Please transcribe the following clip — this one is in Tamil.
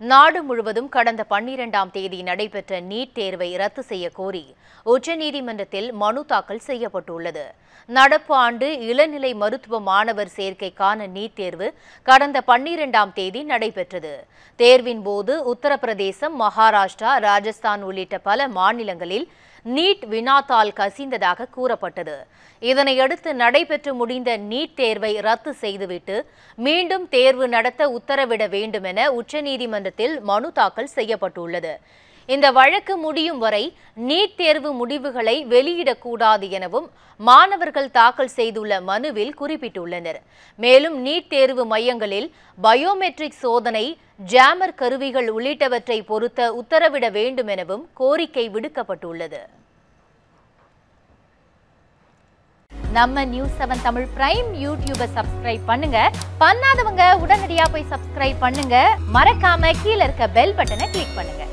நாடு முழுவதும் கடந்த பன்னிரெண்டாம் தேதி நடைபெற்ற நீட் தேர்வை ரத்து செய்ய கோரி உச்சநீதிமன்றத்தில் மனு தாக்கல் செய்யப்பட்டுள்ளது நடப்பு ஆண்டு இளநிலை மருத்துவ மாணவர் சேர்க்கைக்கான நீட் தேர்வு கடந்த பன்னிரெண்டாம் தேதி நடைபெற்றது தேர்வின் போது உத்தரப்பிரதேசம் மகாராஷ்டிரா ராஜஸ்தான் உள்ளிட்ட பல மாநிலங்களில் நீட் வினாத்தாள் கசிந்ததாக கூறப்பட்டது இதனையடுத்து நடைபெற்று முடிந்த நீட் தேர்வை ரத்து செய்துவிட்டு மீண்டும் தேர்வு நடத்த உத்தரவிட வேண்டும் என உச்சநீதிமன்றத்தில் மனு தாக்கல் செய்யப்பட்டுள்ளது இந்த வழக்கு முடியும் வரை நீட் தேர்வு முடிவுகளை வெளியிடக்கூடாது எனவும் மாணவர்கள் தாக்கல் செய்துள்ள மனுவில் குறிப்பிட்டுள்ளனர் மேலும் நீட் தேர்வு மையங்களில் பயோமெட்ரிக் சோதனை ஜாமர் கருவிகள் உள்ளிட்டவற்றை பொருத்த உத்தரவிட வேண்டும் எனவும் கோரிக்கை விடுக்கப்பட்டுள்ளது நம்ம நியூஸ் செவன் தமிழ் பிரைம் யூடியூபை சப்ஸ்கிரைப் பண்ணுங்க பண்ணாதவங்க உடனடியா போய் சப்ஸ்கிரைப் பண்ணுங்க மறக்காம கீழ இருக்க பெல் பட்டனை கிளிக் பண்ணுங்க